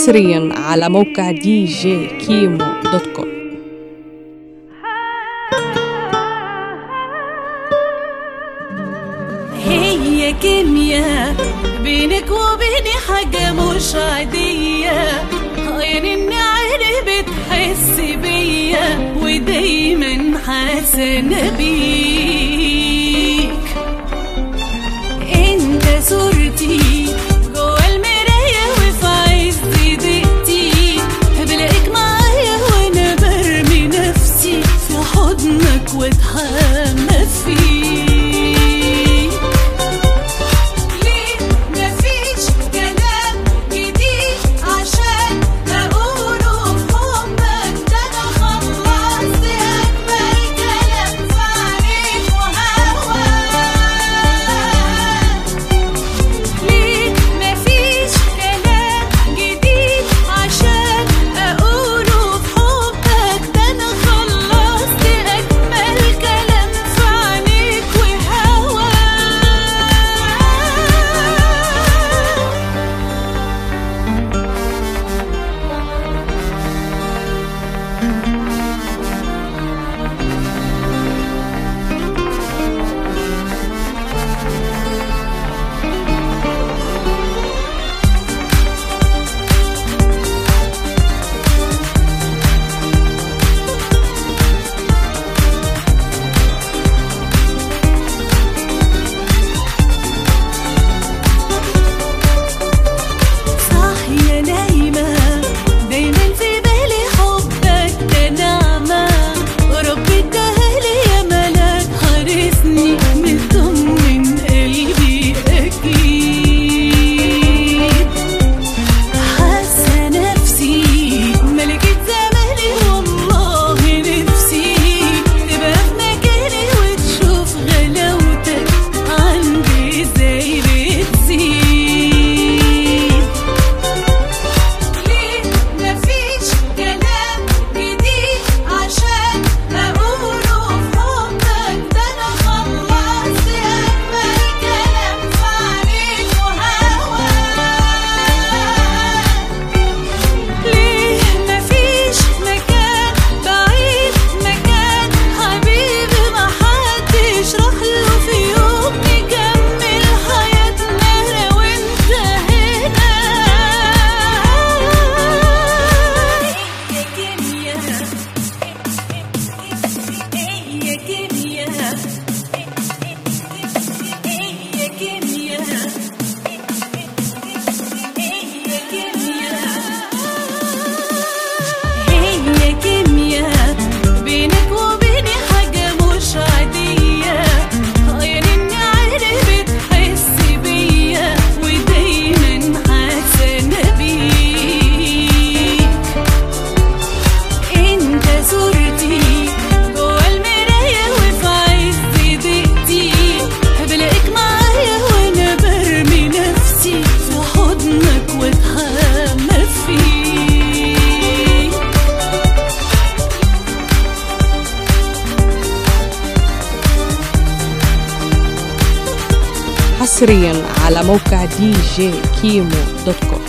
حصريا على موقع دي جي كيمو دوت كوم هي كيمياء بينك وبيني حاجة مش عادية عين النعر بتحس بيا ودايما حاسة بيك انت صورتي جوا المراية وفي عز دقتي بلاقيك معايا وانا برمي نفسي في حضنك واتحمى فيك ليه مفيش كلام جديد عشان أقوله في حبك ده أنا خلصت أجمل كلام في عينيك وهواك ليه مفيش كلام جديد عشان أقوله في حبك ده أنا خلصت أجمل كلام في عينيك وهواك صاحية نايمة دايما في بالي حبك ده نعمة ربي اداهالي يا ملاك حارسني مطمن قلبي أكيد حاسة نفسي ملكة زماني والله نفسي تبقى في مكاني وتشوف غلاوتك عندي زي بتزيد ليه مفيش كلام جديد عشان أقوله في حبك ده أنا خلصت أجمل كلام في عينيك وهواك ليه مفيش مكان بعيد مكان حبيبي محدش راح له في يوم نكمل حياتنا لو انت هنا يا كيمياء يا كيمياء يا كيمياء هي كيمياء بينك وبيني حاجة مش عادية عين النعر بتحس بيا ودايما حاسة بيك انت صورتي جوا المراية وفي عز دقتي بلاقيك معايا وانا برمي نفسي في حضنك واتحمى فيك حصريا على موقع دي جي كيمو دوت كوم